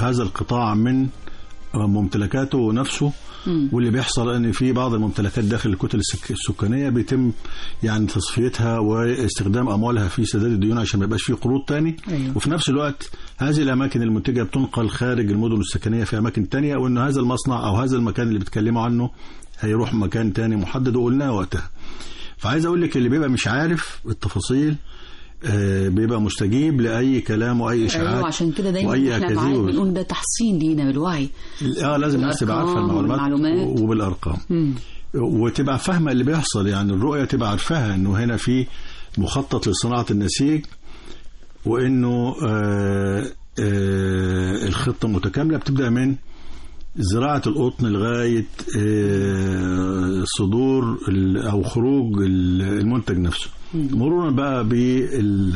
هذا القطاع من ممتلكاته نفسه واللي بيحصل ان في بعض الممتلكات داخل الكتل السك- السكانيه بيتم يعني تصفيتها واستخدام اموالها في سداد الديون عشان ما يبقاش في قروض تاني أيوة. وفي نفس الوقت هذه الاماكن المنتجه بتنقل خارج المدن السكنيه في اماكن تانية وان هذا المصنع او هذا المكان اللي بيتكلموا عنه هيروح مكان تاني محدد وقلناه وقتها فعايز اقول لك اللي بيبقى مش عارف التفاصيل آه، بيبقى مستجيب لاي كلام واي اشاعات ايوه عشان كده دايما واي احنا أكاذيب معاك وب- بنقول ده تحصين لينا بالوعي اه لازم الناس تبقى عارفه بالأرقام المعلومات والمعلومات. وبالارقام مم. وتبقى فاهمه اللي بيحصل يعني الرؤيه تبقى عارفاها انه هنا في مخطط لصناعه النسيج وانه آه آه الخطه متكامله بتبدا من زراعه القطن لغايه آه صدور ال- او خروج ال- المنتج نفسه مرورا بقى بال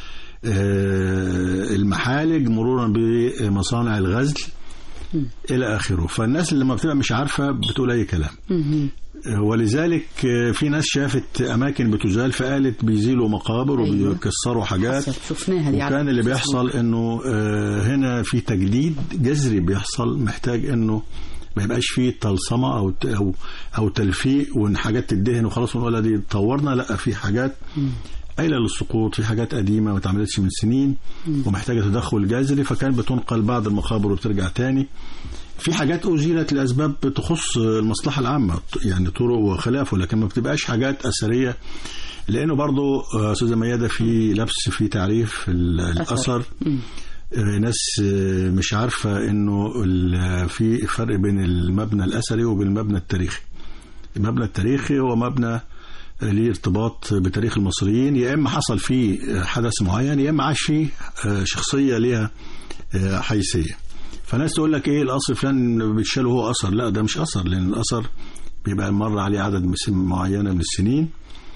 آه، المحالج مرورا بمصانع الغزل الى اخره فالناس اللي لما بتبقى مش عارفه بتقول اي كلام مهم. ولذلك في ناس شافت اماكن بتزال فقالت بيزيلوا مقابر أيوة. وبيكسروا حاجات حصل شفناها دي على وكان اللي الفيسبوك. بيحصل انه آه، هنا في تجديد جذري بيحصل محتاج انه ما يبقاش فيه تلصمه او او او تلفيق وان حاجات تدهن وخلاص ونقول دي اتطورنا لا في حاجات قايله للسقوط في حاجات قديمه ما اتعملتش من سنين ومحتاجه تدخل جذري فكان بتنقل بعض المقابر وبترجع تاني في حاجات أزيلت لأسباب تخص المصلحة العامة يعني طرق وخلافه لكن ما بتبقاش حاجات أثرية لأنه برضو آه، أستاذة ميادة في لبس في تعريف ال- الأثر آه، ناس آه، مش عارفة إنه ال- في فرق بين المبنى الأثري وبين المبنى التاريخي المبنى التاريخي هو مبنى ليه ارتباط بتاريخ المصريين يا اما حصل فيه حدث معين يا اما عاش فيه آه، شخصيه ليها آه، حيثيه فناس تقول لك ايه القصر فلان بيتشال وهو اثر لا ده مش اثر لان الاثر بيبقى مر عليه عدد مس- معينه من السنين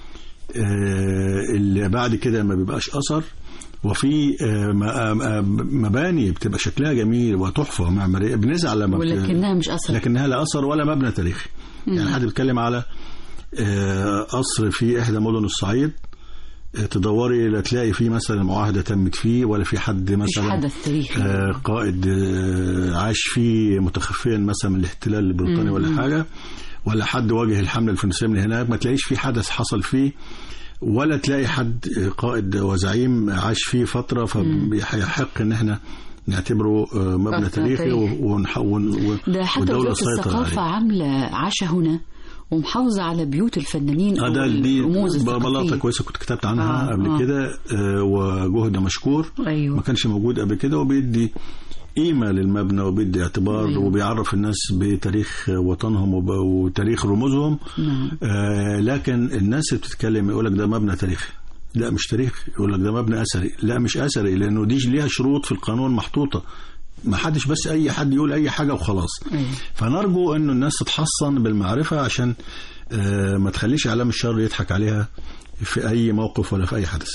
آه، اللي بعد كده ما بيبقاش اثر وفي آه، م- آه، مباني بتبقى شكلها جميل وتحفه ومعماريه بنزعل لما بت- ولكنها مش اثر لكنها لا اثر ولا مبنى تاريخي يعني حد بيتكلم على آه، قصر في احدى مدن الصعيد آه، تدوري لا تلاقي فيه مثلا معاهده تمت فيه ولا في حد مش مثلا حدث تاريخي آه، قائد آه، عاش فيه متخفيا مثلا من الاحتلال البريطاني ولا حاجه ولا حد واجه الحمله الفرنسيه من هناك ما تلاقيش في حدث حصل فيه ولا تلاقي حد آه، قائد وزعيم عاش فيه فتره فيحق ان احنا نعتبره آه، مبنى فترة تاريخي تاريخ. ونح- ون- و- ده حتى والدولة وزارة تسيطر الثقافة عليه. عاملة عاشة هنا ومحافظة على بيوت الفنانين اه ده دي والرموز بلاطه الثقافية كويسه كنت كتبت عنها آه، قبل آه. كده آه، وجهد مشكور ما أيوه كانش موجود قبل كده وبيدي قيمة للمبنى وبيدي اعتبار أيوة. وبيعرف الناس بتاريخ وطنهم وب- وتاريخ رموزهم نعم آه لكن الناس اللي بتتكلم يقول لك ده مبنى تاريخي لا مش تاريخي يقول لك ده مبنى اثري لا مش اثري لانه دي ليها شروط في القانون محطوطه ما حدش بس اي حد يقول اي حاجه وخلاص أيوه فنرجو انه الناس تتحصن بالمعرفه عشان آه ما تخليش اعلام الشر يضحك عليها في اي موقف ولا في اي حدث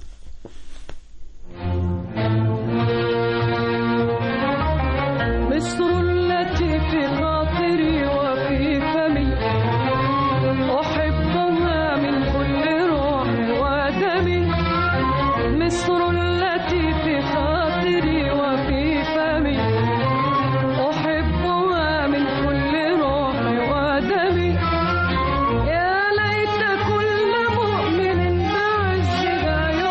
مصر التي في خاطري وفي فمي أحبها من كل روح ودمي مصر التي في خاطري وفي فمي أحبها من كل روح ودمي يا ليت كل مؤمن بعزها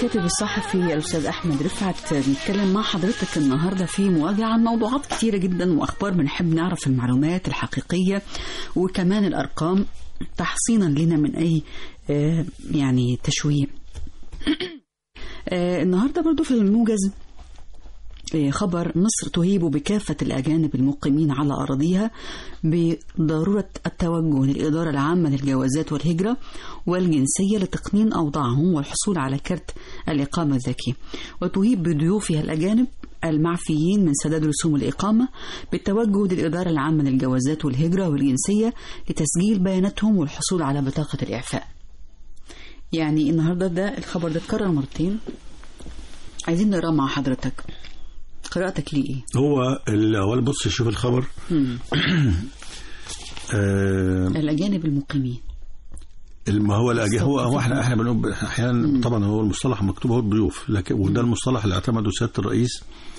الكاتب الصحفي الأستاذ أحمد رفعت بنتكلم مع حضرتك النهاردة في مواجهة عن موضوعات كتيرة جدا وأخبار بنحب نعرف المعلومات الحقيقية وكمان الأرقام تحصينا لنا من أي آه، يعني تشويه آه، النهاردة برضو في الموجز آه، خبر مصر تهيب بكافة الأجانب المقيمين على أراضيها بضرورة التوجه للإدارة العامة للجوازات والهجرة والجنسية لتقنين أوضاعهم والحصول على كرت الإقامة الذكي وتهيب بضيوفها الأجانب المعفيين من سداد رسوم الإقامة بالتوجه للإدارة العامة للجوازات والهجرة والجنسية لتسجيل بياناتهم والحصول على بطاقة الإعفاء يعني النهاردة ده الخبر ده اتكرر مرتين عايزين نقراه مع حضرتك قراءتك ليه ايه؟ هو الاول بص شوف الخبر مم. آه الأجانب المقيمين ما هو الأج- هو هو احنا احنا بنقول احيانا طبعا هو المصطلح مكتوب هو الضيوف لكن وده المصطلح اللي اعتمده سياده الرئيس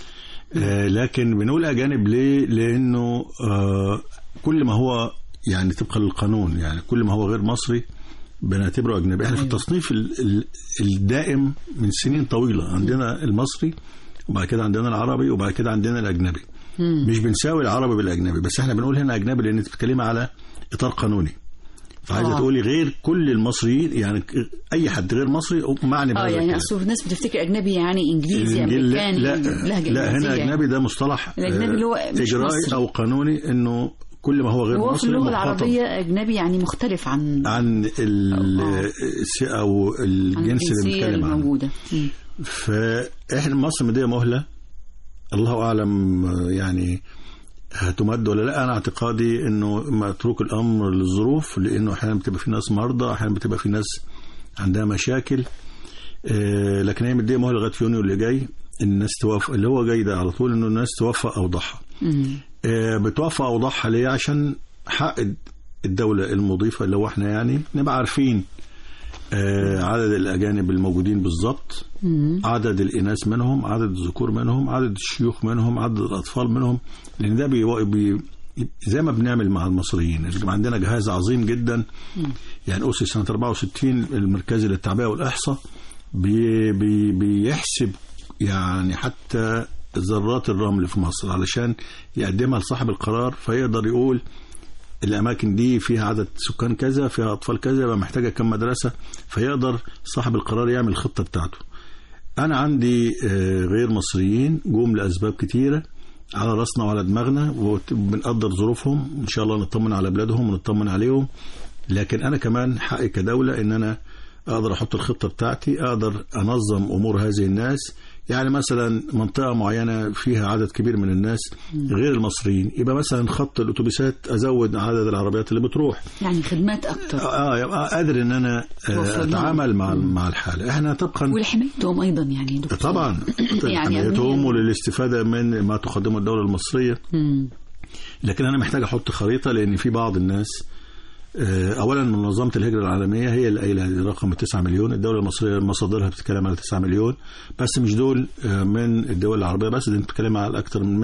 آه لكن بنقول اجانب ليه؟ لانه آه كل ما هو يعني طبقا للقانون يعني كل ما هو غير مصري بنعتبره اجنبي احنا في أيوة. التصنيف ال- ال- الدائم من سنين طويله عندنا المصري وبعد كده عندنا العربي وبعد كده عندنا الاجنبي مم. مش بنساوي العربي بالاجنبي بس احنا بنقول هنا اجنبي لان انت بتتكلمي على اطار قانوني فعايزه آه. تقولي غير كل المصريين يعني اي حد غير مصري معني اه بهذا يعني الكلام. اصل الناس بتفتكر اجنبي يعني انجليزي الإنجيل- امريكاني لا لهجه لا هنا إنجليزية. اجنبي ده مصطلح الأجنبي آه، اللي هو مش اجرائي مصري. او قانوني انه كل ما هو غير هو في مصري اللغه مخاطب العربيه اجنبي يعني مختلف عن عن ال آه. الس- او عن الجنس اللي الجنسيه بنتكلم عنه الموجوده مم. فاحنا مصر مديه مهله الله اعلم آه، يعني هتمد ولا لا انا اعتقادي انه متروك الامر للظروف لانه احيانا بتبقى في ناس مرضى احيانا بتبقى في ناس عندها مشاكل آه، لكن هي مديه مهله لغايه يونيو اللي جاي الناس توفى اللي هو جاي ده على طول انه الناس توفى اوضاعها مم. آه، بتوفى اوضاعها ليه عشان حق الدوله المضيفه اللي هو احنا يعني نبقى عارفين آه، عدد الاجانب الموجودين بالظبط مم. عدد الإناث منهم عدد الذكور منهم عدد الشيوخ منهم عدد الأطفال منهم لأن ده بي بي زي ما بنعمل مع المصريين يبقى عندنا جهاز عظيم جدا يعني أسس سنة 64 المركزي للتعبئة والإحصاء بي بي بيحسب يعني حتى ذرات الرمل في مصر علشان يقدمها لصاحب القرار فيقدر يقول الأماكن دي فيها عدد سكان كذا فيها أطفال كذا يبقى محتاجة كم مدرسة فيقدر صاحب القرار يعمل الخطة بتاعته أنا عندي آه، غير مصريين جم لأسباب كتيرة على راسنا وعلى دماغنا وبنقدر ظروفهم إن شاء الله نطمن على بلادهم ونطمن عليهم لكن أنا كمان حقي كدولة إن أنا أقدر أحط الخطة بتاعتي أقدر أنظم أمور هذه الناس يعني مثلا منطقة معينة فيها عدد كبير من الناس غير المصريين يبقى مثلا خط الأتوبيسات أزود عدد العربيات اللي بتروح يعني خدمات اكتر اه يبقى قادر ان انا آه، توفر لهم. اتعامل مع مع الحاله احنا طبقا ولحمايتهم ايضا يعني دكتور. طبعا يعني حمايتهم أهمية. وللاستفاده من ما تقدمه الدوله المصريه مم. لكن انا محتاج احط خريطه لان في بعض الناس آه، اولا منظمه الهجره العالميه هي اللي قايله هذه رقم 9 مليون الدوله المصريه مصادرها بتتكلم على 9 مليون بس مش دول آه، من الدول العربيه بس دي بتتكلم على اكثر من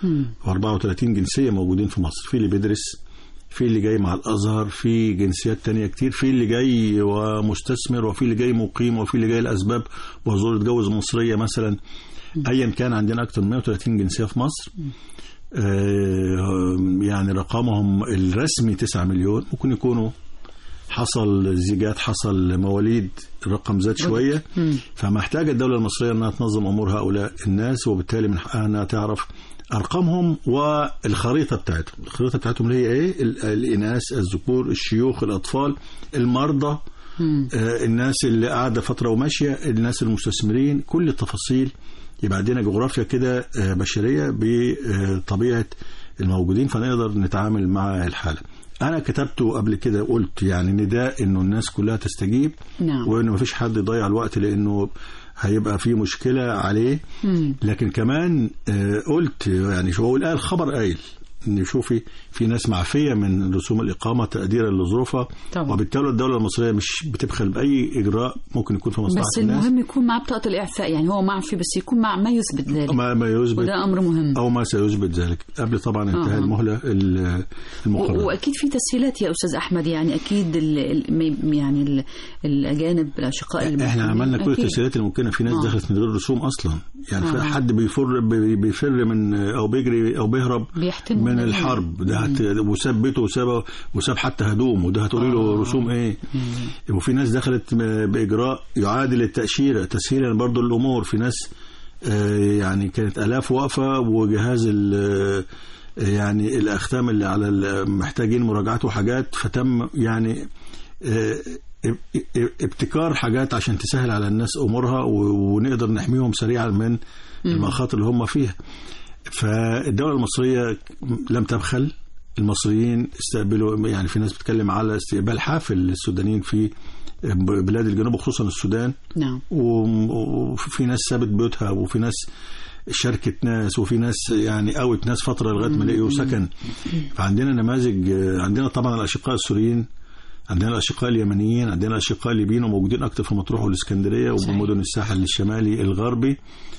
134 جنسيه موجودين في مصر في اللي بيدرس في اللي جاي مع الازهر في جنسيات تانية كتير في اللي جاي ومستثمر وفي اللي جاي مقيم وفي اللي جاي لاسباب وزور يتجوز مصريه مثلا ايا كان عندنا اكثر من 130 جنسيه في مصر آه، يعني رقمهم الرسمي 9 مليون ممكن يكونوا حصل زيجات حصل مواليد الرقم زاد شويه مم. فمحتاجه الدوله المصريه انها تنظم امور هؤلاء الناس وبالتالي من حقها انها تعرف ارقامهم والخريطه بتاعتهم الخريطه بتاعتهم اللي هي ايه ال- الاناث الذكور الشيوخ الاطفال المرضى مم. آه، الناس اللي قاعده فتره وماشيه الناس المستثمرين كل التفاصيل يبقى عندنا جغرافيا كده آه، بشريه بطبيعه الموجودين فنقدر نتعامل مع الحاله انا كتبته قبل كده قلت يعني نداء انه الناس كلها تستجيب نعم وانه مفيش حد يضيع الوقت لانه هيبقى في مشكله عليه مم. لكن كمان آه، قلت يعني شو هو الآن الخبر قايل نشوفي في ناس معفيه من رسوم الاقامه تقديرا لظروفها طبعا. وبالتالي الدوله المصريه مش بتبخل باي اجراء ممكن يكون في مصلحه بس الناس المهم يكون مع بطاقة الإعفاء يعني هو معفي بس يكون مع ما يثبت ذلك ما ما يثبت وده أمر مهم او ما سيثبت ذلك قبل طبعا انتهاء آه. المهله ال- و- المقرره واكيد في تسهيلات يا استاذ احمد يعني اكيد ال ال يعني ال الاجانب الاشقاء احنا المسلمين عملنا كل أكيد. التسهيلات الممكنه في ناس آه. دخلت من غير رسوم اصلا يعني في آه. حد بيفر بي- بيفر من او بيجري او بيهرب بيحتموا من منه. الحرب ده هت... وساب بيته وساب وساب حتى هدوم وده هتقولي له آه. رسوم ايه وفي ناس دخلت م- باجراء يعادل التاشيره تسهيلا برضو الامور في ناس آه، يعني كانت الاف واقفه وجهاز ال- يعني الاختام اللي على ال- محتاجين مراجعات وحاجات فتم يعني آه، اب- اب- ابتكار حاجات عشان تسهل على الناس امورها و- ونقدر نحميهم سريعا من المخاطر اللي هم فيها فالدوله المصريه لم تبخل المصريين استقبلوا يعني في ناس بتتكلم على استقبال حافل للسودانيين في بلاد الجنوب وخصوصا السودان نعم وم- وفي ناس سابت بيوتها وفي ناس شاركت ناس وفي ناس يعني قوت ناس فتره لغايه ما لقيوا سكن فعندنا نماذج عندنا طبعا الاشقاء السوريين عندنا الاشقاء اليمنيين عندنا الاشقاء الليبيين وموجودين اكتر في مطروح والاسكندريه صحيح. ومدن الساحل الشمالي الغربي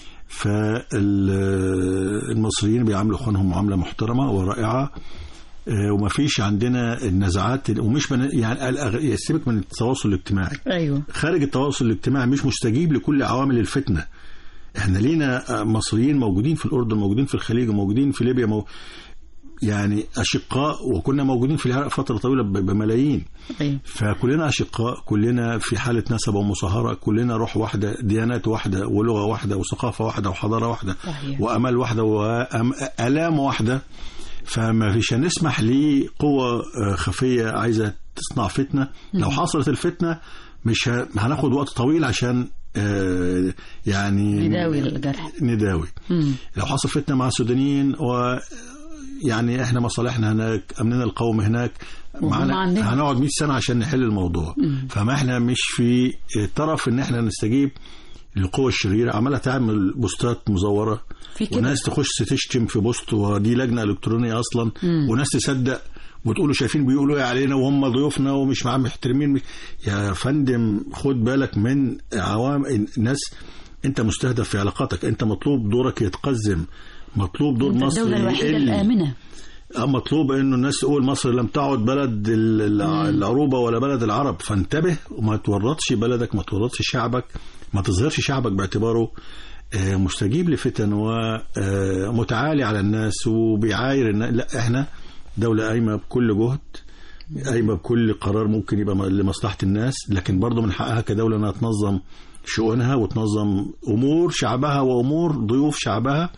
فالمصريين بيعاملوا اخوانهم معامله محترمه ورائعه آه، وما فيش عندنا النزعات ومش بن... يعني الأغ- سيبك من التواصل الاجتماعي ايوه خارج التواصل الاجتماعي مش مستجيب لكل عوامل الفتنه احنا لينا مصريين موجودين في الاردن موجودين في الخليج وموجودين في ليبيا مو يعني اشقاء وكنا موجودين في العراق فتره طويله ب- بملايين ايوه فكلنا اشقاء كلنا في حاله نسب ومصاهره كلنا روح واحده ديانات واحده ولغه واحده وثقافه واحده وحضاره واحده صحيح. وامل واحده والام واحده فما فيش هنسمح لقوه آه، خفيه عايزه تصنع فتنه لو حصلت الفتنه مش ه- هناخد وقت طويل عشان آه، يعني نداوي الجرح نداوي مم. لو حصل فتنه مع السودانيين و يعني احنا مصالحنا هناك امننا القومي هناك وهم معانا عندهم. هنقعد 100 سنه عشان نحل الموضوع فما احنا مش في طرف ان احنا نستجيب للقوى الشريره عماله تعمل بوستات مزوره في كده. وناس تخش تشتم في بوست ودي لجنه الكترونيه اصلا وناس تصدق وتقولوا شايفين بيقولوا ايه علينا وهم ضيوفنا ومش معاهم محترمين يا فندم خد بالك من عوام الناس انت مستهدف في علاقاتك انت مطلوب دورك يتقزم مطلوب دور انت مصر الدوله الوحيده يقل. الامنه آه، مطلوب انه الناس تقول مصر لم تعد بلد ال- الع- العروبه ولا بلد العرب فانتبه وما تورطش بلدك ما تورطش شعبك ما تظهرش شعبك باعتباره آه، مستجيب لفتن ومتعالي على الناس وبيعاير الناس لا احنا دوله قايمه بكل جهد قايمه بكل قرار ممكن يبقى م- لمصلحه الناس لكن برضه من حقها كدوله انها تنظم شؤونها وتنظم امور شعبها وامور ضيوف شعبها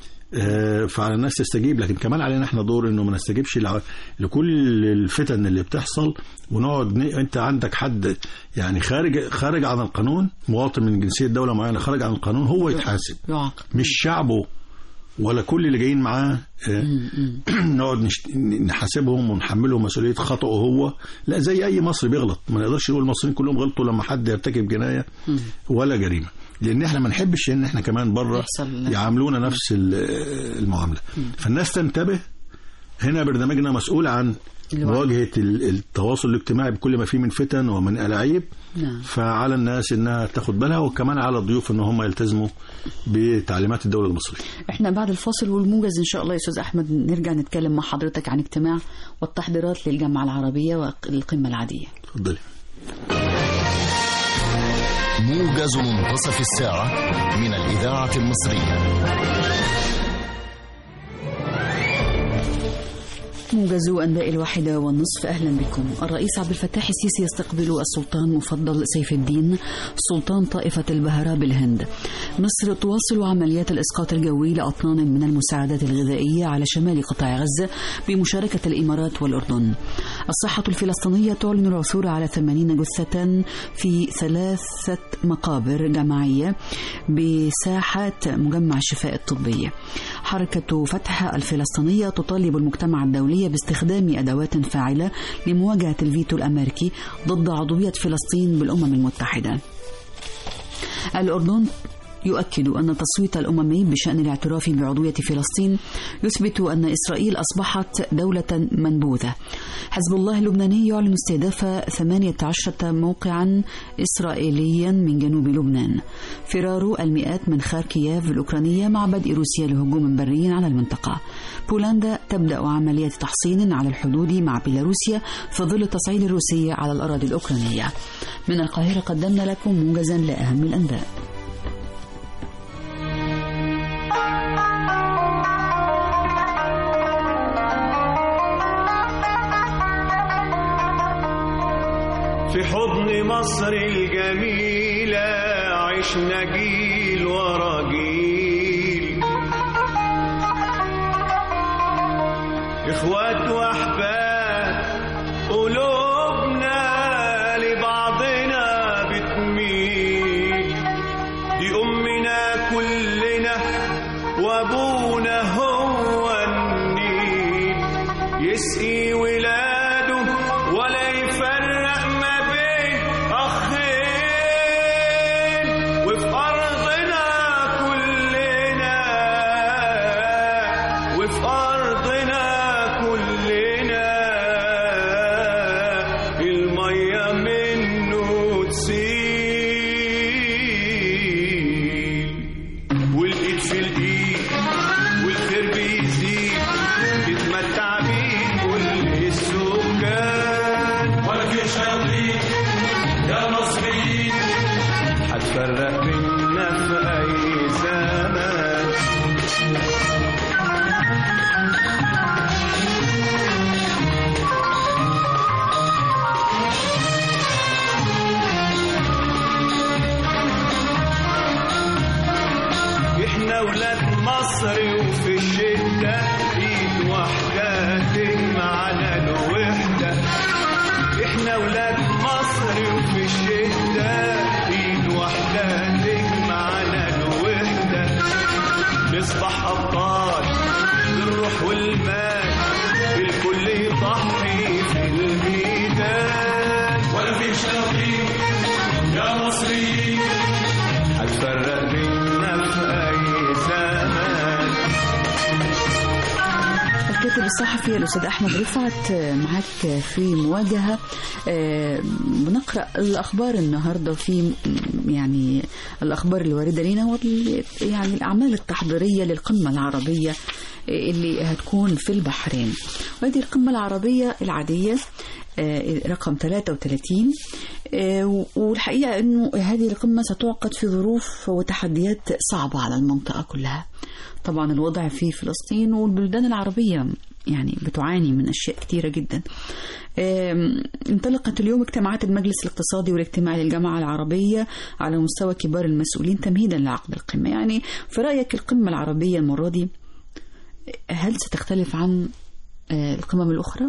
آه، فعلى الناس تستجيب لكن كمان علينا احنا دور انه ما نستجيبش لع- لكل الفتن اللي بتحصل ونقعد ن... انت عندك حد يعني خارج خارج عن القانون مواطن من جنسيه دوله معينه خارج عن القانون هو يتحاسب يعاقب مش شعبه ولا كل اللي جايين معاه آه، نقعد نشت... نحاسبهم ونحملهم مسؤوليه خطأه هو لا زي اي مصري بيغلط ما نقدرش نقول المصريين كلهم غلطوا لما حد يرتكب جنايه ولا جريمه لان احنا ما نحبش ان احنا كمان بره يحصل- يعاملونا نفس ال- المعامله فالناس تنتبه هنا برنامجنا مسؤول عن الوعي. مواجهه ال- التواصل الاجتماعي بكل ما فيه من فتن ومن الاعيب نعم. فعلى الناس انها تاخد بالها وكمان على الضيوف ان هم يلتزموا بتعليمات الدوله المصريه احنا بعد الفاصل والموجز ان شاء الله يا استاذ احمد نرجع نتكلم مع حضرتك عن اجتماع والتحضيرات للجامعه العربيه والقمه العاديه اتفضلي موجز منتصف الساعة من الإذاعة المصرية موجز أنباء الواحدة والنصف أهلا بكم الرئيس عبد الفتاح السيسي يستقبل السلطان مفضل سيف الدين سلطان طائفة البهراء بالهند مصر تواصل عمليات الإسقاط الجوي لأطنان من المساعدات الغذائية على شمال قطاع غزة بمشاركة الإمارات والأردن الصحة الفلسطينية تعلن العثور على 80 جثة في ثلاثة مقابر جماعية بساحات مجمع الشفاء الطبية حركة فتح الفلسطينية تطالب المجتمع الدولي باستخدام أدوات فاعلة لمواجهة الفيتو الأمريكي ضد عضوية فلسطين بالأمم المتحدة الأردن يؤكد أن التصويت الأممي بشأن الاعتراف بعضوية فلسطين يثبت أن إسرائيل أصبحت دولة منبوذة حزب الله اللبناني يعلن استهداف 18 موقعا إسرائيليا من جنوب لبنان فرار المئات من خاركييف الأوكرانية مع بدء روسيا لهجوم بري على المنطقة بولندا تبدأ عملية تحصين على الحدود مع بيلاروسيا في ظل التصعيد الروسي على الأراضي الأوكرانية من القاهرة قدمنا لكم موجزا لأهم الأنباء في حضن مصر الجميلة عشنا جيل ورا جيل اخوات واحباب قلوبنا لبعضنا بتميل دي امنا كلنا وابونا هو النيل يسقي ولاده ولا يفرق ما بين اخين وفي ارضنا كلنا وفي ارضنا كلنا الميه منه تسيل والايد في الايد والخير بيزيد بتمتع بيه كل السكان ولا في شياطين يا مصريين هتفرق بينا في اي زمان احنا ولاد مصر وفي الشدة ايد واحدة تجمعنا الوحدة احنا ولاد مصر وفي الشدة ايد واحدة تجمعنا الوحدة نصبح ابطال بالروح والمال الكل يضحي في الميدان ولا في شياطين يا مصريين هتفرق بينا في اي زمان الكاتب الصحفي الأستاذ أحمد رفعت معك في مواجهة آه، بنقرأ الأخبار النهاردة في يعني الأخبار الواردة لنا وال- يعني الأعمال التحضيرية للقمة العربية اللي هتكون في البحرين وهذه القمة العربية العادية آه، رقم 33 آه، والحقيقة أنه هذه القمة ستعقد في ظروف وتحديات صعبة على المنطقة كلها طبعا الوضع في فلسطين والبلدان العربية يعني بتعاني من أشياء كثيرة جدا آم، انطلقت اليوم اجتماعات المجلس الاقتصادي والاجتماعي للجامعة العربية على مستوى كبار المسؤولين تمهيدا لعقد القمة يعني في رأيك القمة العربية المرة دي هل ستختلف عن آه، القمم الأخرى؟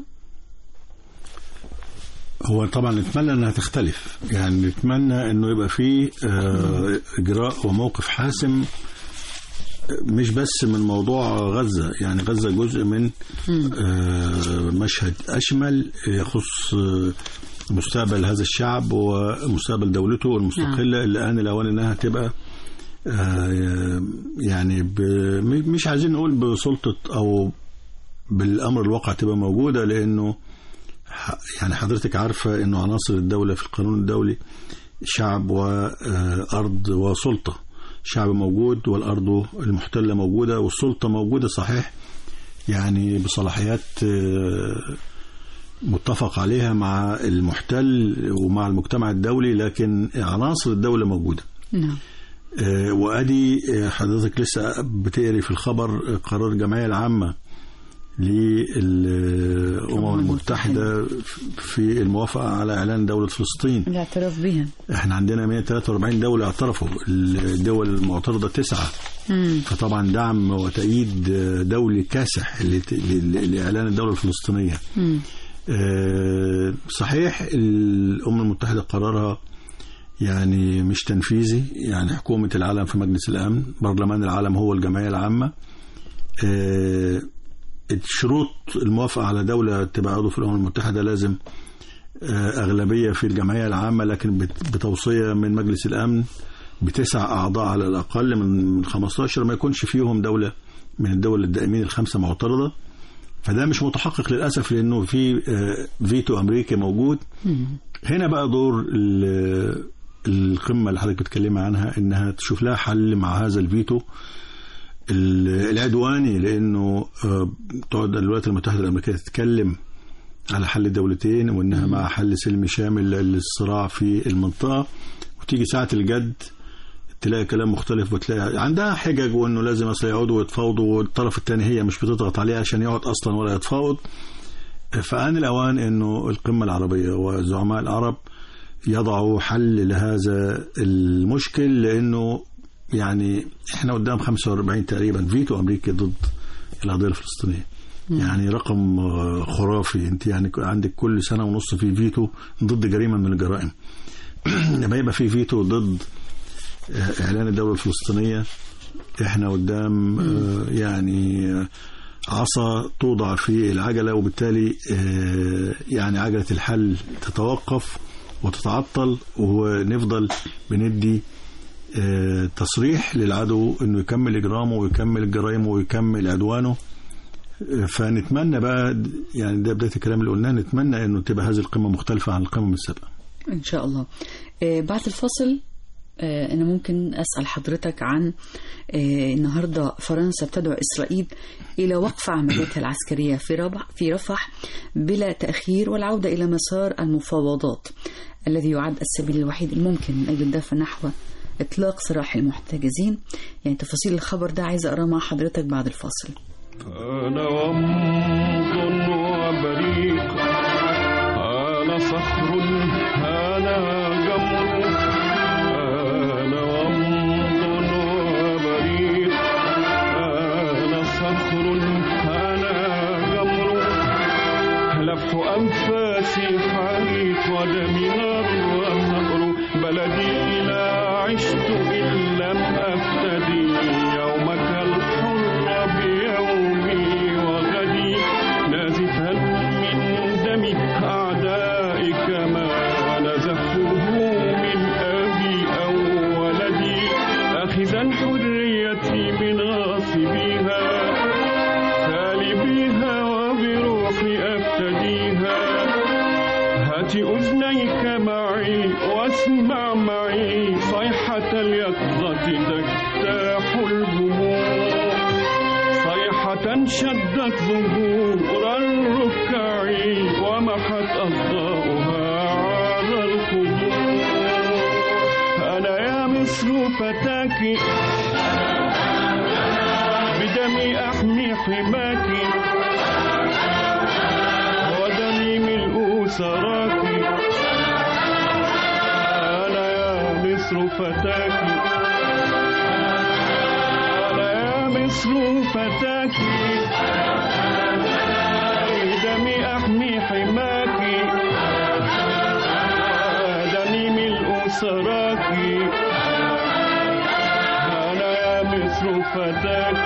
هو طبعا نتمنى انها تختلف يعني نتمنى انه يبقى فيه آه، اجراء وموقف حاسم مش بس من موضوع غزة يعني غزة جزء من آه، مشهد أشمل يخص آه، مستقبل هذا الشعب ومستقبل دولته المستقلة اللي آن الأوان إنها تبقى آه، يعني ب- م- مش عايزين نقول بسلطة أو بالأمر الواقع تبقى موجودة لأنه ح- يعني حضرتك عارفة إنه عناصر الدولة في القانون الدولي شعب وأرض وسلطة شعب موجود والأرض المحتلة موجودة والسلطة موجودة صحيح يعني بصلاحيات آه، متفق عليها مع المحتل ومع المجتمع الدولي لكن عناصر الدولة موجودة نعم آه، وادي آه، حضرتك لسه بتقري في الخبر آه، قرار الجمعيه العامه للامم المتحده في الموافقه على اعلان دوله فلسطين الاعتراف بها احنا عندنا 143 دوله اعترفوا الدول المعترضه تسعه مم. فطبعا دعم وتأييد آه، دولي كاسح لت- ل- لاعلان الدوله الفلسطينيه مم. آه، صحيح الأمم المتحدة قرارها يعني مش تنفيذي يعني حكومة العالم في مجلس الأمن برلمان العالم هو الجمعية العامة آه، شروط الموافقة على دولة تبقى عضو في الأمم المتحدة لازم آه، أغلبية في الجمعية العامة لكن بت- بتوصية من مجلس الأمن بتسع اعضاء على الاقل من من 15 ما يكونش فيهم دوله من الدول الدائمين الخمسه معترضه فده مش متحقق للاسف لانه في آه، فيتو امريكي موجود هنا بقى دور ال- القمه اللي حضرتك بتتكلمي عنها انها تشوف لها حل مع هذا الفيتو ال- العدواني لانه آه، تقعد الولايات المتحده الامريكيه تتكلم على حل الدولتين وانها مع حل سلمي شامل للصراع في المنطقه وتيجي ساعه الجد تلاقي كلام مختلف وتلاقي عندها حجج وانه لازم اصل يقعدوا ويتفاوضوا والطرف الثاني هي مش بتضغط عليه عشان يقعد اصلا ولا يتفاوض فآن الأوان أنه القمة العربية وزعماء العرب يضعوا حل لهذا المشكل لأنه يعني احنا قدام 45 تقريبا فيتو أمريكي ضد القضية الفلسطينية يعني رقم آه، خرافي انت يعني عندك كل سنة ونص في فيتو ضد جريمة من الجرائم لما يبقى في فيتو ضد آه، إعلان الدولة الفلسطينية احنا قدام آه، يعني آه، عصا توضع في العجلة وبالتالي آه، يعني عجلة الحل تتوقف وتتعطل ونفضل بندي آه، تصريح للعدو انه يكمل اجرامه ويكمل جرائمه ويكمل عدوانه آه، فنتمنى بقى يعني ده بدايه الكلام اللي قلناه نتمنى انه تبقى هذه القمه مختلفه عن القمم السابقه إن شاء الله آه، بعد الفصل آه، أنا ممكن أسأل حضرتك عن آه، النهاردة فرنسا بتدعو إسرائيل إلى وقف عملياتها العسكرية في ربح في رفح بلا تأخير والعودة إلى مسار المفاوضات الذي يعد السبيل الوحيد الممكن من أجل الدفع نحو إطلاق سراح المحتجزين يعني تفاصيل الخبر ده عايزة أقرأ مع حضرتك بعد الفاصل أنا ومض وبريق أنا صخر أنا جمر أنا ومض وبريق أنا صخر أنا جمر لفت أنفاسي حريق ودمي نار وثأر بلدي لا عشت إن لم أفتدي يومك الحر بيومي وغدي نازفا من دم أعدائك ما نزفته من أبي أو ولدي آخذا حريتي من غاصبيها سالبيها وبروحي أفتديها هات أذنيك معي واسمع معي صيحة اليقظة تجتاح الجموع صيحة شدت ظهور الركع ومحت أضاؤها على الخدود أنا يا مصر فتاك بدمي أحمي حماك ودمي ملء سراك أنا يا مصر فتاك أنا يا مصر فتاك بدمي أحمي حماك دمي ملء سراك أنا يا مصر فتاك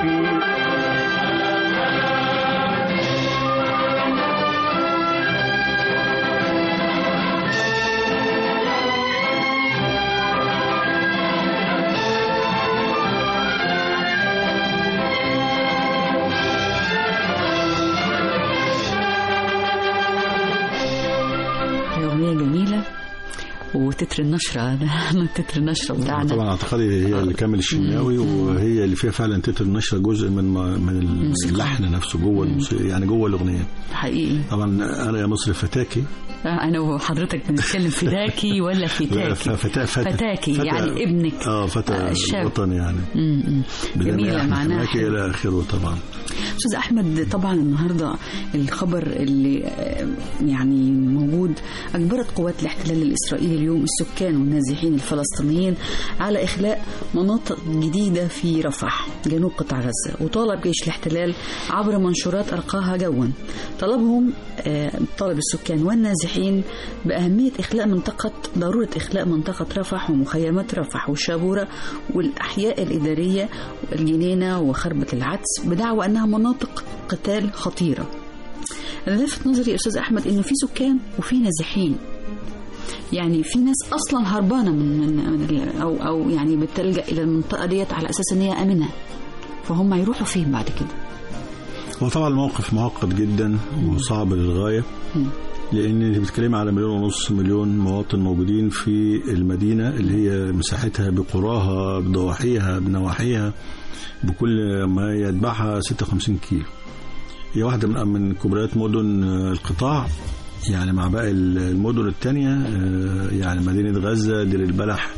أغنية جميلة وتتر النشرة ده من تتر النشرة بتاعنا طبعا اعتقادي هي اللي كامل الشناوي وهي اللي فيها فعلا تتر النشره جزء من من الموسيقى. اللحن نفسه جوه الموسيقى يعني جوه الاغنيه حقيقي طبعا انا يا مصر فتاكي أنا وحضرتك بنتكلم فداكي ولا لا فتاكي فتا فتا فتاكي فتا- يعني ابنك اه فتى آه، الشاب. الوطن يعني م- م. بدمي جميلة أحمد معناها حماكي حلو. الى اخره طبعا استاذ احمد طبعا النهارده الخبر اللي آه، يعني موجود اجبرت قوات الاحتلال الاسرائيلي اليوم السكان والنازحين الفلسطينيين على اخلاء مناطق جديده في رفح جنوب قطاع غزه وطالب جيش الاحتلال عبر منشورات القاها جوا طلبهم آه، طلب السكان والنازحين باهميه اخلاء منطقه ضروره اخلاء منطقه رفح ومخيمات رفح والشابوره والاحياء الاداريه الجنينه وخربه العدس بدعوى انها مناطق قتال خطيره. انا لفت نظري يا استاذ احمد انه في سكان وفي نازحين. يعني في ناس اصلا هربانه من من, من ال- او او يعني بتلجا الى المنطقه ديت على اساس ان هي امنه فهم يروحوا فين بعد كده هو طبعا الموقف معقد جدا وصعب للغايه لان انت بتتكلمي على مليون ونص مليون مواطن موجودين في المدينه اللي هي مساحتها بقراها بضواحيها بنواحيها بكل ما يتبعها 56 كيلو هي واحده من من كبريات مدن آه، القطاع يعني مع باقي المدن الثانيه يعني مدينه غزه دير البلح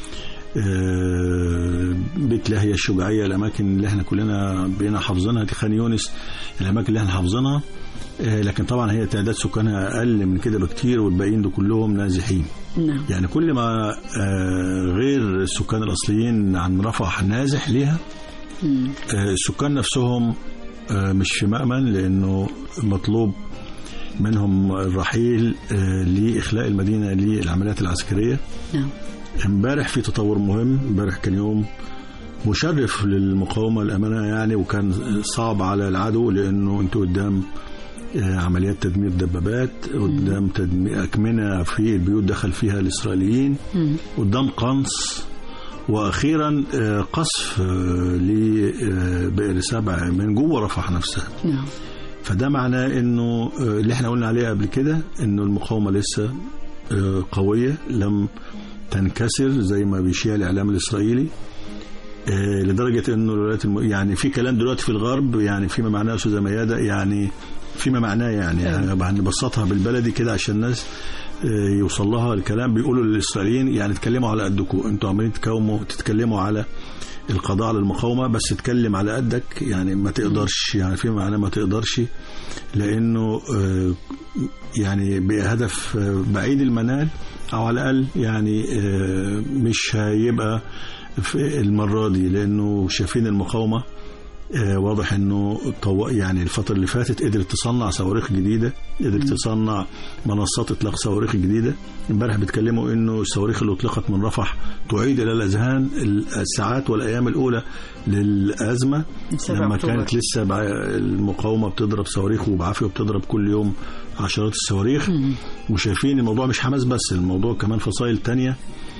آه، بيت لاهيا الشجاعيه الاماكن اللي احنا كلنا بقينا حافظينها دي خان يونس الاماكن اللي احنا حافظينها آه، لكن طبعا هي تعداد سكانها اقل من كده بكتير والباقيين دول كلهم نازحين نعم يعني كل ما آه، غير السكان الاصليين عن رفح نازح ليها مم. آه، السكان نفسهم آه، مش في مأمن لأنه مطلوب منهم الرحيل آه، لإخلاء المدينة للعمليات العسكرية نعم امبارح في تطور مهم امبارح كان يوم مشرف للمقاومة الأمانة يعني وكان صعب على العدو لأنه أنتوا قدام آه، عمليات تدمير دبابات قدام تدمير أكمنة في البيوت دخل فيها الإسرائيليين مم. قدام قنص واخيرا آه، قصف آه، لبئر سبع من جوه رفح نفسها نعم فده معناه انه آه، اللي احنا قلنا عليه قبل كده انه المقاومه لسه آه، قويه لم تنكسر زي ما بيشيع الاعلام الاسرائيلي آه، لدرجه انه الولايات الم... يعني في كلام دلوقتي في الغرب يعني فيما معناه يا استاذه مياده يعني فيما معناه يعني أيوة. هنبسطها بالبلدي كده عشان الناس آه، يوصل لها الكلام بيقولوا للاسرائيليين يعني اتكلموا على قدكم انتوا عمالين تكوموا تتكلموا على القضاء على المقاومه بس اتكلم على قدك يعني ما تقدرش يعني في معناه ما تقدرش لانه آه، يعني بهدف آه، بعيد المنال او على الاقل يعني آه، مش هيبقى في المره دي لانه شايفين المقاومه آه، واضح انه طو... يعني الفتره اللي فاتت قدرت تصنع صواريخ جديده قدرت تصنع منصات اطلاق صواريخ جديده امبارح بيتكلموا انه الصواريخ اللي اطلقت من رفح تعيد الى الاذهان الساعات والايام الاولى للازمه سبعة لما أكتوبر. كانت لسه بع- المقاومه بتضرب صواريخ وبعافيه وبتضرب كل يوم عشرات الصواريخ وشايفين الموضوع مش حماس بس الموضوع كمان فصائل تانية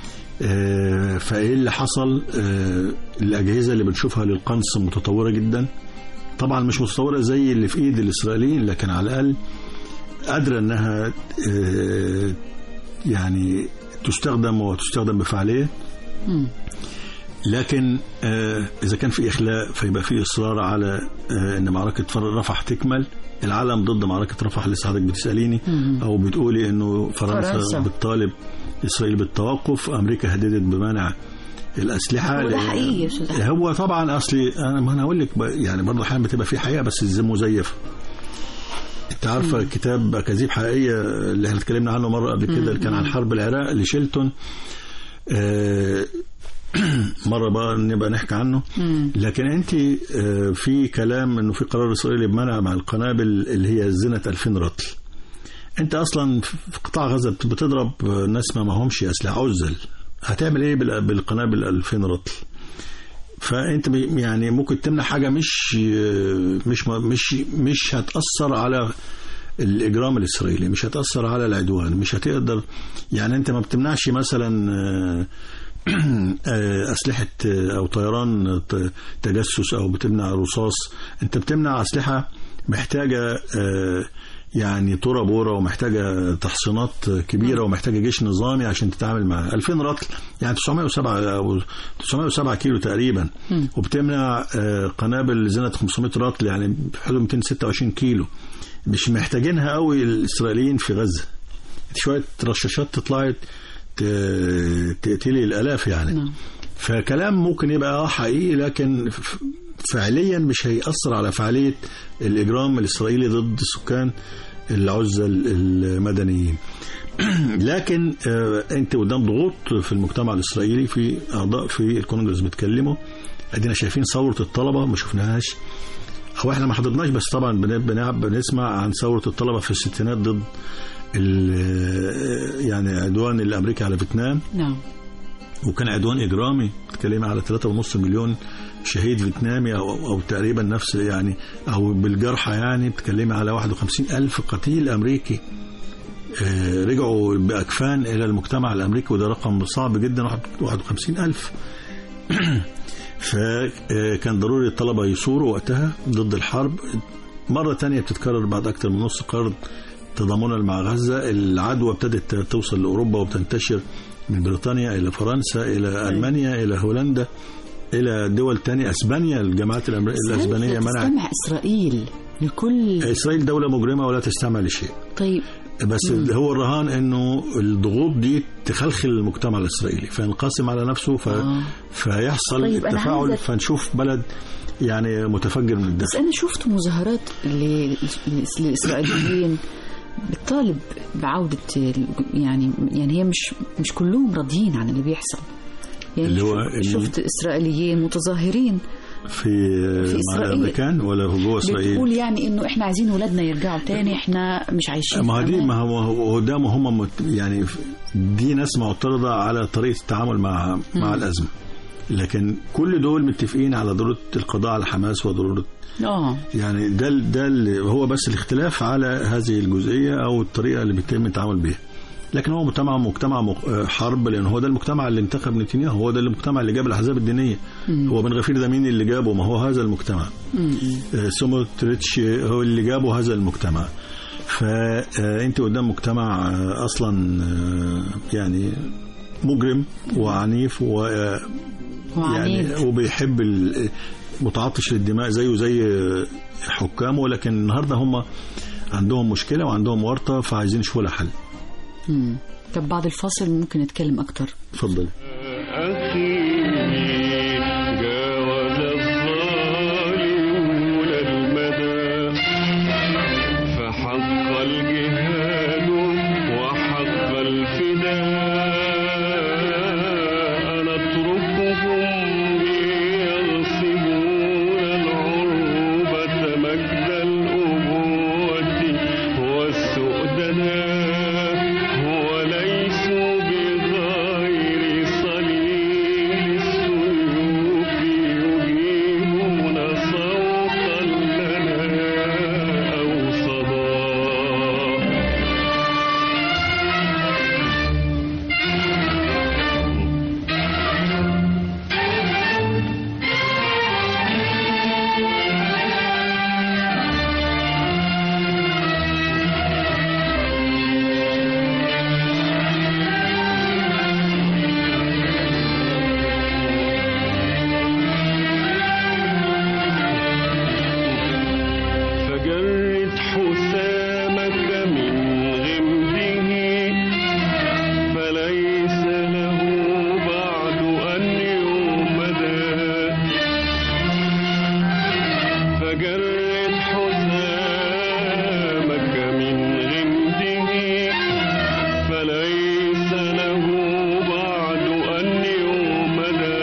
آه، فايه اللي حصل آه، الاجهزه اللي بنشوفها للقنص متطوره جدا طبعا مش متطوره زي اللي في ايد الاسرائيليين لكن على الاقل قادره انها آه، يعني تستخدم وتستخدم بفعاليه مم. لكن آه، اذا كان في اخلاء فيبقى في اصرار على آه، ان معركه فر- رفح تكمل العالم ضد معركه رفح لسه حضرتك بتساليني مم. او بتقولي انه فرنسا, فرنسا. فرنسا. بتطالب اسرائيل بالتوقف امريكا هددت بمنع الاسلحه هو ده لأن- حقيقي يا أستاذ أحمد. هو طبعا اصلي انا ما انا اقول لك ب- يعني برضه احيانا بتبقى في حقيقه بس ازاي مزيفه انت عارفه كتاب اكاذيب حقيقيه اللي احنا اتكلمنا عنه مره قبل كده اللي كان عن حرب العراق لشيلتون آه، مره بقى نبقى نحكي عنه مم. لكن انت آه، في كلام انه في قرار اسرائيلي بمنع مع القنابل اللي هي زنه 2000 رطل انت اصلا في قطاع غزه بتضرب ناس ما معهمش اسلحه عزل هتعمل ايه بال- بالقنابل 2000 رطل فانت بي- يعني ممكن تمنع حاجه مش مش مش مش هتاثر على الاجرام الاسرائيلي مش هتاثر على العدوان مش هتقدر يعني انت ما بتمنعش مثلا آه، آه، اسلحه آه، او طيران ت- تجسس او بتمنع رصاص انت بتمنع اسلحه محتاجه آه، يعني طرى بورة ومحتاجة تحصينات كبيرة ومحتاجة جيش نظامي عشان تتعامل معها 2000 رطل يعني 907 أو 907 كيلو تقريبا وبتمنع آه، قنابل زنة 500 رطل يعني بحدود 226 كيلو مش محتاجينها قوي الإسرائيليين في غزة شوية رشاشات تطلعي ت- تقتلي الآلاف يعني نعم. فكلام ممكن يبقى اه حقيقي لكن ف- فعليا مش هيأثر على فعالية الإجرام الإسرائيلي ضد سكان العزة المدنيين لكن آه، انت قدام ضغوط في المجتمع الإسرائيلي في أعضاء في الكونجرس بيتكلموا ادينا شايفين ثورة الطلبة ما شفناهاش هو احنا ما حضرناش بس طبعا بن- بن- بنسمع عن ثورة الطلبة في الستينات ضد ال- يعني عدوان الامريكي على فيتنام نعم وكان عدوان اجرامي بتتكلم على 3.5 مليون شهيد فيتنامي او او تقريبا نفس يعني او بالجرحى يعني بتتكلمي على 51 الف قتيل امريكي آه، رجعوا بأكفان إلى المجتمع الأمريكي وده رقم صعب جدا 51 ألف فكان ضروري الطلبة يثوروا وقتها ضد الحرب مرة تانية بتتكرر بعد أكثر من نص قرن تضامنا مع غزة العدوى ابتدت توصل لأوروبا وبتنتشر من بريطانيا إلى فرنسا إلى ألمانيا إلى هولندا إلى دول تانية أسبانيا الجامعات الأمر- الأسبانية هل منعت تستمع إسرائيل لكل إسرائيل دولة مجرمة ولا تستعمل لشيء طيب بس مم. هو الرهان انه الضغوط دي تخلخل المجتمع الاسرائيلي فينقسم على نفسه ف... آه. فيحصل طيب، أنا التفاعل عايزة- فنشوف بلد يعني متفجر من بس الداخل أنا شفت مظاهرات ل- للإسرائيليين بتطالب بعودة ال- يعني يعني هي مش مش كلهم راضيين عن اللي بيحصل يعني اللي هو شفت, إن- شفت إسرائيليين متظاهرين في, في مع إسرائيل. الامريكان ولا هو جوه اسرائيل بتقول يعني إنه إحنا عايزين ولادنا يرجعوا تاني إحنا مش عايشين ما في دي أمان. ما هو هو ده ما هم مت- يعني دي ناس معترضه على طريقه التعامل مع مع الازمه لكن كل دول متفقين على ضروره القضاء على حماس وضروره آه يعني ده ده اللي هو بس الاختلاف على هذه الجزئيه او الطريقه اللي بيتم التعامل بها لكن هو مجتمع مجتمع مق- حرب لان هو ده المجتمع اللي انتخب نتنياهو هو ده المجتمع اللي جاب الاحزاب الدينيه هو بن غفير ده مين اللي جابه ما هو هذا المجتمع آه، سوموتريتش هو اللي جابه هذا المجتمع فانت قدام مجتمع آه، اصلا آه، يعني مجرم وعنيف و آه، وعنيد يعني وبيحب ال- متعطش للدماء زيه زي حكامه لكن النهارده هم عندهم مشكله وعندهم ورطه فعايزين يشوفوا لها حل مم. طب بعد الفاصل ممكن نتكلم أكتر اتفضل أخي جاوز الظالمون المدى فحق الجهاد وحق الفداء نتركهم يغصبون العروبة مجد الأبوة والسؤدناء وليسوا بغير صليل السيوف يجيبون صوتا لنا أو صداه فجرد حسامك من غمده فليس له بعد أن يومدا فجرد حسامك من غمده فليس له بعد أن يومدا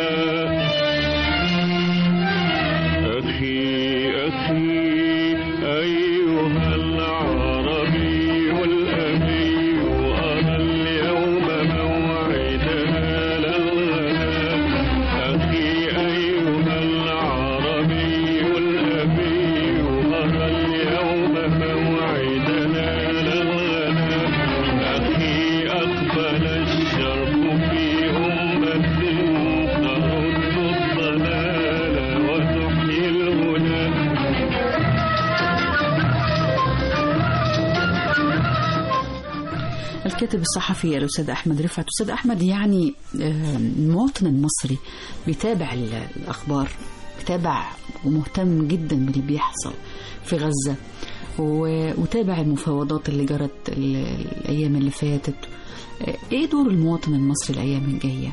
أخي أخي أيها العربي الأبي أرى اليوم موعدنا للغدا أخي أيها العربي الأبي أرى اليوم موعدنا للغدا أخي أقبل الشرق في أمة ترد الضلال وتحيي الهدى الكاتب الصحفي الأستاذ أحمد رفعت أستاذ أحمد يعني آه، المواطن المصري بيتابع ال- الأخبار بيتابع ومهتم جدا باللي بيحصل في غزة و- وتابع المفاوضات اللي جرت ال- الأيام اللي فاتت آه، إيه دور المواطن المصري الأيام الجاية؟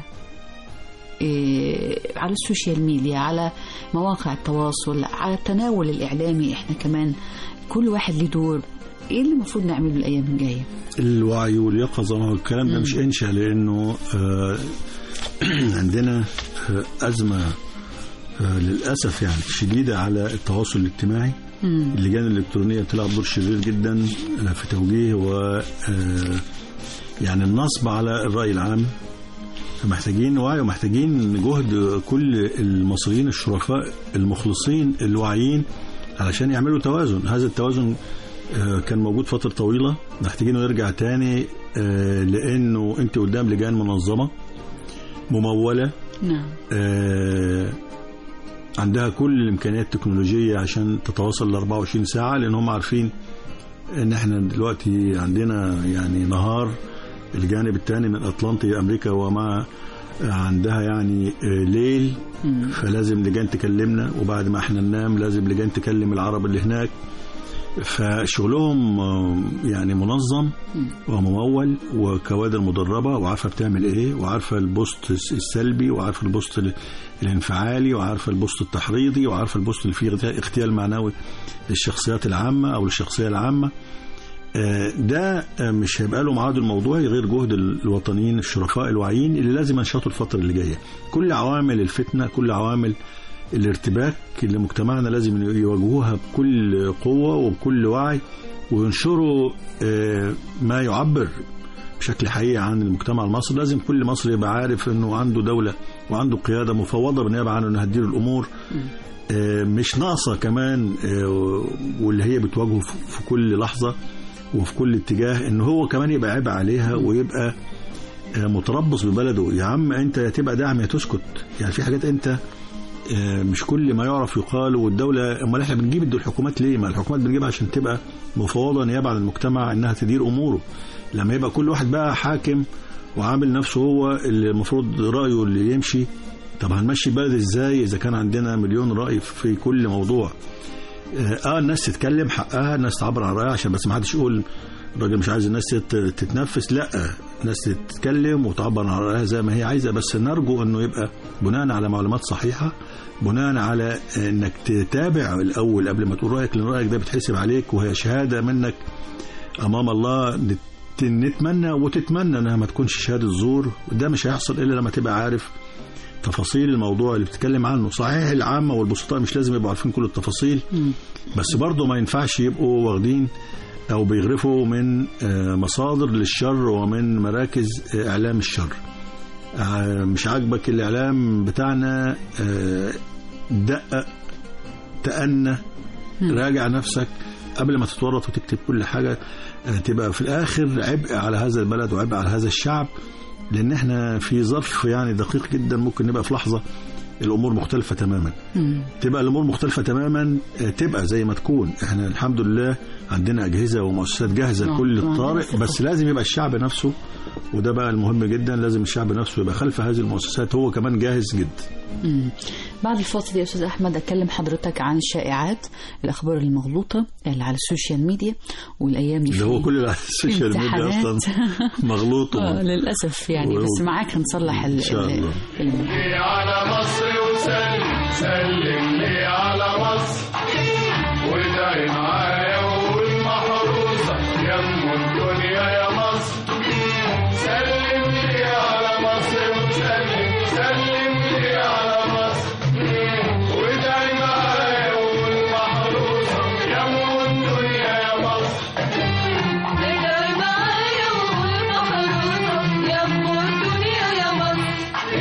إيه، على السوشيال ميديا على مواقع التواصل على التناول الإعلامي إحنا كمان كل واحد له دور إيه اللي المفروض نعمله الأيام الجاية؟ الوعي واليقظه ما هو الكلام ده مش انشا لانه آه، عندنا آه، ازمه آه، للاسف يعني شديده على التواصل الاجتماعي اللجان الالكترونيه بتلعب دور شرير جدا آه، في توجيه و آه، يعني النصب على الراي العام محتاجين وعي ومحتاجين جهد كل المصريين الشرفاء المخلصين الواعيين علشان يعملوا توازن هذا التوازن آه، كان موجود فترة طويلة محتاجينه يرجع تاني آه، لأنه أنت قدام لجان منظمة ممولة نعم آه، عندها كل الامكانيات التكنولوجيه عشان تتواصل ل 24 ساعه لان هم عارفين ان احنا دلوقتي عندنا يعني نهار الجانب الثاني من الاطلنطي امريكا وما عندها يعني آه، ليل مم. فلازم لجان تكلمنا وبعد ما احنا ننام لازم لجان تكلم العرب اللي هناك فشغلهم آه، يعني منظم وممول وكوادر مدربه وعارفه بتعمل ايه وعارفه البوست السلبي وعارفه البوست ال- الانفعالي وعارفه البوست التحريضي وعارفه البوست اللي فيه اغتيال- اغتيال معنوي للشخصيات العامه او للشخصيه العامه آه، ده آه، مش هيبقى له معاد الموضوعي غير جهد ال- الوطنيين الشرفاء الواعيين اللي لازم ينشطوا الفتره اللي جايه كل عوامل الفتنه كل عوامل الارتباك اللي مجتمعنا لازم يواجهوها بكل قوه وبكل وعي وينشروا آه، ما يعبر بشكل حقيقي عن المجتمع المصري لازم كل مصري يبقى عارف انه عنده دوله وعنده قياده مفوضه بالنيابه عنه انها تدير الامور آه، مش ناقصه كمان آه، واللي هي بتواجهه في في كل لحظه وفي كل اتجاه ان هو كمان يبقى عبء عليها ويبقى آه، متربص ببلده يا عم انت يا تبقى داعم يا تسكت يعني في حاجات انت آه، مش كل ما يعرف يقال والدوله امال احنا بنجيب الدول الحكومات ليه؟ ما الحكومات بنجيبها عشان تبقى مفوضه نيابه عن المجتمع انها تدير اموره. لما يبقى كل واحد بقى حاكم وعامل نفسه هو اللي المفروض رايه اللي يمشي طب هنمشي البلد ازاي اذا كان عندنا مليون راي في كل موضوع؟ اه الناس تتكلم حقها الناس تعبر عن رايها عشان بس ما حدش يقول الراجل مش عايز الناس تت- تتنفس لا الناس تتكلم وتعبر عن رايها زي ما هي عايزه بس نرجو انه يبقى بناء على معلومات صحيحه بناء على انك تتابع الاول قبل ما تقول رايك لان رايك ده بيتحسب عليك وهي شهاده منك امام الله نت- نتمنى وتتمنى انها ما تكونش شهاده زور ده مش هيحصل الا لما تبقى عارف تفاصيل الموضوع اللي بتتكلم عنه صحيح العامة والبسطاء مش لازم يبقوا عارفين كل التفاصيل بس برضه ما ينفعش يبقوا واخدين أو بيغرفوا من آه، مصادر للشر ومن مراكز آه، إعلام الشر آه، مش عاجبك الإعلام بتاعنا آه، دقق تأنى راجع نفسك قبل ما تتورط وتكتب كل حاجة آه، تبقى في الآخر عبء على هذا البلد وعبء على هذا الشعب لأن احنا في ظرف يعني دقيق جدا ممكن نبقى في لحظة الأمور مختلفة تماما تبقى الأمور مختلفة تماما آه، تبقى زي ما تكون احنا الحمد لله عندنا أجهزة ومؤسسات جاهزة نعم، لكل وعندنا الطارئ ثقة. بس لازم يبقى الشعب نفسه وده بقى المهم جدا لازم الشعب نفسه يبقى خلف هذه المؤسسات هو كمان جاهز جدا مم. بعد الفاصل يا استاذ احمد اكلم حضرتك عن الشائعات الاخبار المغلوطه اللي على السوشيال ميديا والايام دي اللي هو في كل اللي على السوشيال ميديا امتحانات. اصلا مغلوط آه و- للاسف يعني و- بس معاك هنصلح ال- إن شاء ال- الله. ال- على مصر وسلم سلم لي على مصر وادعي معايا وقول محروسة يا ام الدنيا يا مصر سلم لي على مصر وسلم سلم لي على مصر وادعي معايا وقول محروسة يا ام الدنيا يا مصر ادعي معايا وقول محروسة يا أم الدنيا يا مصر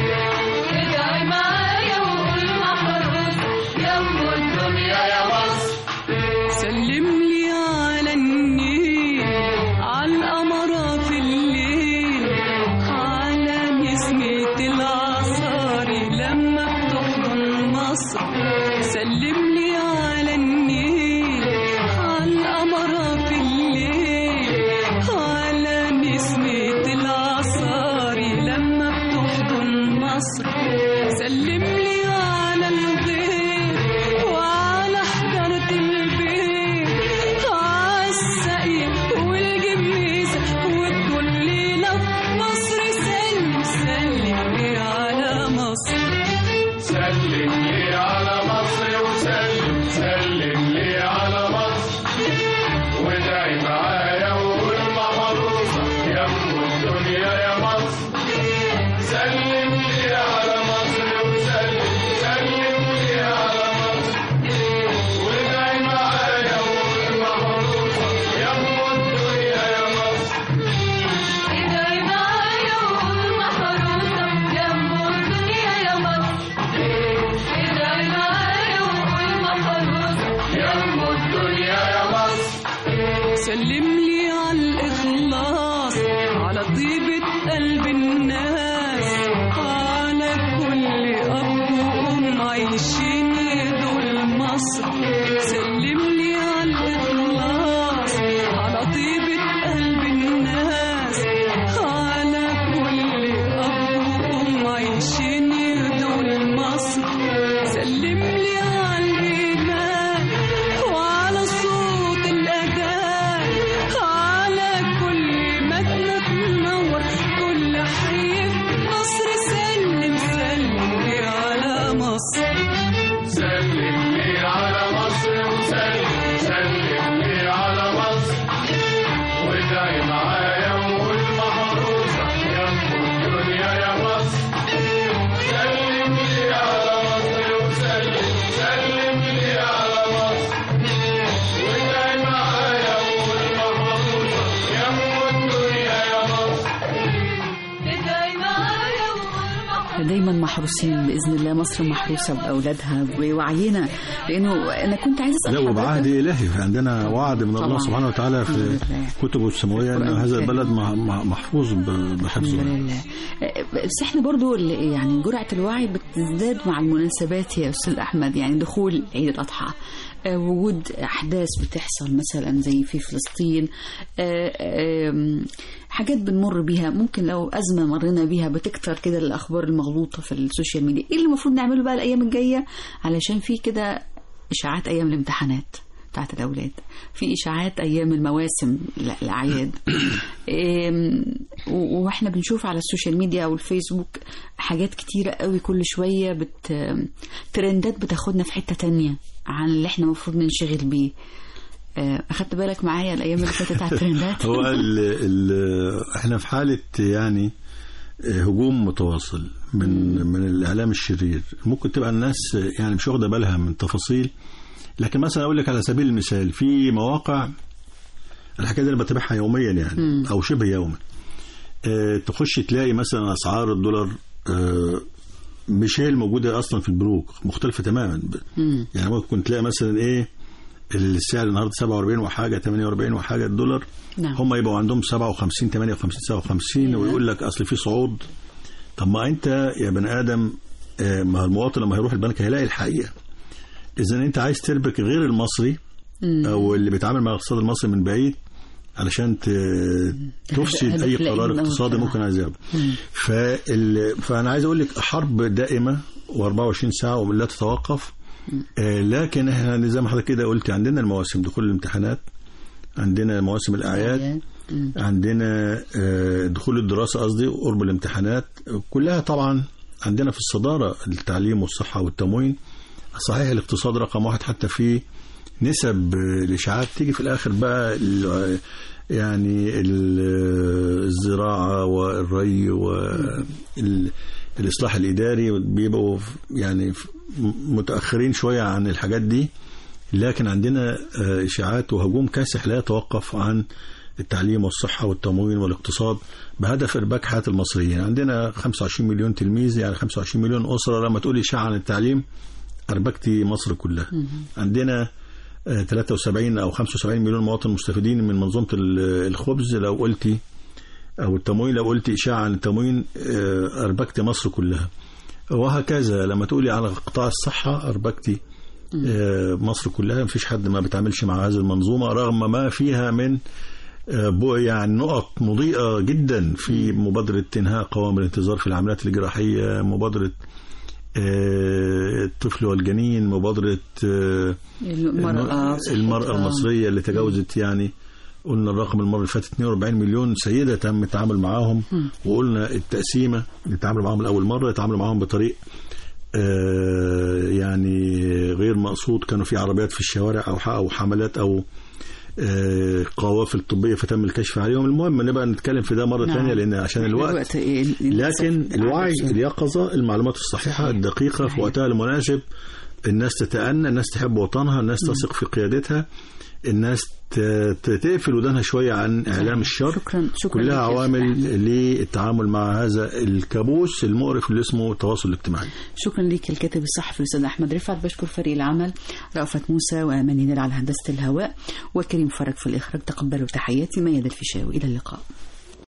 ادعي معايا وقول محروسة يا أم الدنيا يا مصر سلم لي على النيل على القمرة في الليل على نسمة العصاري لما بتحضن مصر سلم لي على النيل على القمرة في الليل على نسمة العصاري لما بتحضن مصر سلم لي على الغير وعلى حضرة البيت عالسقي والجميسة وكل ليلة في مصر سلم سلم لي على مصر سلم لي على مصر وسلم سلم لي على مصر وادعي معايا وقول محروسة يا ام الدنيا يا مصر سلم لي على مصر وسلم سلم لي على مصر وادعي معايا وقول محروسة يا ام الدنيا يا مصر ادعي معايا وقول محروسة يا أم الدنيا يا مصر ادعي معايا وقول محروسة يا ام الدنيا يا مصر طيبة قلب الناس على كل أب وأم عايشين دول مصر سلم لي على الإخلاص على طيبة قلب الناس على كل أب وأم عايشين دول مصر سلم لي على الإيمان وعلى صوت الأذان على كل مدنة تنور كل حي في مصر سلم سلم لي على مصر سلم لي على مصر وسلم سلم لي على مصر وادعي معايا وقول محروسة يا أم الدنيا يا مصر سلم لي على مصر وسلم سلم لي على مصر وادعي معايا وقول محروسة يا أم الدنيا يا مصر ادعي معايا وقول دايما محروسين باذن الله مصر محروسه باولادها بوعينا لانه انا كنت عايزه اسال لا حضرتك- وبعهد إلهي عندنا وعد من طبعاً. الله سبحانه وتعالى في الحمد لله. كتبه السماوية أن القرآن هذا الكريم. البلد مح- مح- محفوظ ب- بحفظه الحمد لله آه، بس احنا برضو ال- يعني جرعة الوعي بتزداد مع المناسبات يا أستاذ أحمد يعني دخول عيد الأضحى آه، وجود أحداث بتحصل مثلا زي في فلسطين آه، آم، حاجات بنمر بيها ممكن لو أزمة مرينا بيها بتكتر كده الأخبار المغلوطة في السوشيال ميديا إيه اللي المفروض نعمله بقى الأيام الجاية علشان في كده إشاعات أيام الامتحانات بتاعت الأولاد في إشاعات أيام المواسم ال- الأعياد إم، و- واحنا بنشوف على السوشيال ميديا او الفيسبوك حاجات كتيرة قوي كل شوية بت ترندات بتاخدنا في حتة تانية عن اللي احنا المفروض ننشغل بيه آه، اخدت بالك معايا الايام اللي فاتت على الترندات هو ال ال احنا في حالة يعني هجوم متواصل من من الاعلام الشرير ممكن تبقى الناس يعني مش واخده بالها من تفاصيل لكن مثلا اقول لك على سبيل المثال في مواقع الحكايه دي انا بتابعها يوميا يعني او شبه يوما آه، تخش تلاقي مثلا اسعار الدولار آه، مش هي الموجوده اصلا في البنوك مختلفه تماما مم. يعني ممكن تلاقي مثلا ايه السعر النهارده 47 وحاجه 48 وحاجه الدولار نعم. هم يبقوا عندهم 57 58 57 ويقول لك اصل في صعود طب ما انت يا بني ادم آه، ما المواطن لما هيروح البنك هيلاقي الحقيقه اذا انت عايز تربك غير المصري مم. او اللي بيتعامل مع الاقتصاد المصري من بعيد علشان ت- تفسد هدف اي لئيم قرار أوي اقتصادي بصراحة. ممكن عايز ياخده فال... فانا عايز اقول لك حرب دائمه و24 ساعه ومن لا تتوقف آه، لكن احنا زي ما حضرتك كده قلت عندنا المواسم دخول الامتحانات عندنا مواسم الاعياد مم. عندنا آه، دخول الدراسه قصدي قرب الامتحانات كلها طبعا عندنا في الصداره التعليم والصحه والتموين صحيح الاقتصاد رقم واحد حتى في نسب آه، الاشاعات تيجي في الاخر بقى ال- يعني ال- الزراعه والري والاصلاح الاداري بيبقوا يعني متاخرين شويه عن الحاجات دي لكن عندنا آه، اشاعات وهجوم كاسح لا يتوقف عن التعليم والصحه والتموين والاقتصاد بهدف ارباك حياه المصريين عندنا 25 مليون تلميذ يعني 25 مليون اسره لما تقول اشاعه عن التعليم اربكتي مصر كلها عندنا آه، 73 او 75 مليون مواطن مستفيدين من منظومه ال- الخبز لو قلتي او التموين لو قلتي اشاعه عن التموين آه، اربكتي مصر كلها وهكذا لما تقولي على قطاع الصحه اربكتي آه، مصر كلها مفيش حد ما بيتعاملش مع هذه المنظومه رغم ما فيها من آه، بو- يعني نقط مضيئه جدا في مبادره انهاء قوام الانتظار في العمليات الجراحيه مبادره آه، الطفل والجنين مبادره آه، المرأة المرأة صحتها. المصرية اللي تجاوزت يعني قلنا الرقم المرة اللي فاتت 42 مليون سيدة تم التعامل معاهم وقلنا التقسيمة اللي تعاملوا معاهم لأول مرة يتعاملوا معاهم بطريق آه، يعني غير مقصود كانوا في عربيات في الشوارع أو ح- أو حملات أو آه، قوافل طبية فتم الكشف عليهم المهم نبقى نتكلم في ده مرة نعم. ثانية لأن عشان الوقت إيه، لكن للأسف الوعي عدد- اليقظة المعلومات الصحيحة الدقيقة في وقتها المناسب الناس تتأنى الناس تحب وطنها الناس تثق في قيادتها الناس ت- ت- تقفل ودانها شوية عن إعلام الشر شكرا شكرا كلها لك يا عوامل أستاذ للتعامل مع هذا الكابوس المقرف اللي اسمه التواصل الاجتماعي شكرا لك الكاتب الصحفي الاستاذ احمد رفعت بشكر فريق العمل رأفت موسى واماني نير على هندسه الهواء وكريم فرج في الاخراج تقبلوا تحياتي ميادة الفيشاوي الى اللقاء